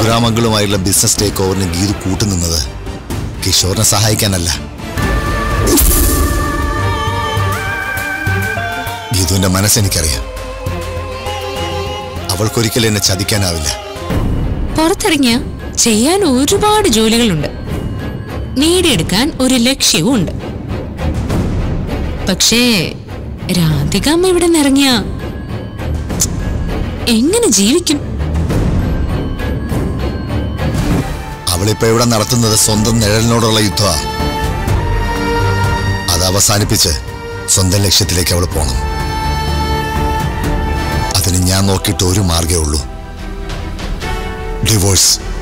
രഘുരാമംഗളുമായുള്ള business take ഓവറിന് ഗീതു കൂട്ടുനിന്നത് കിഷോറിനെ സഹായിക്കാനല്ല ഗീതുവിന്റെ മനസ്സെനിക്കറിയാം അവൾക്കൊരിക്കലും എന്നെ ചതിക്കാനാവില്ല പുറത്തിറങ്ങിയ ചെയ്യാൻ ഒരുപാട് ജോലികളുണ്ട് നേടിയെടുക്കാൻ ഒരു ലക്ഷ്യവും ഉണ്ട് പക്ഷേ രാധിക അമ്മ ഇവിടെ നിറങ്ങിയ എങ്ങനെ ജീവിക്കും അവളിപ്പോ ഇവിടെ നടത്തുന്നത് സ്വന്തം നിഴലിനോടുള്ള യുദ്ധമാ അത് അവസാനിപ്പിച്ച് സ്വന്തം ലക്ഷ്യത്തിലേക്ക് അവൾ പോണം അതിന് ഞാൻ നോക്കിയിട്ട് ഒരു മാർഗേ ഉള്ളൂ ഡിവോഴ്സ്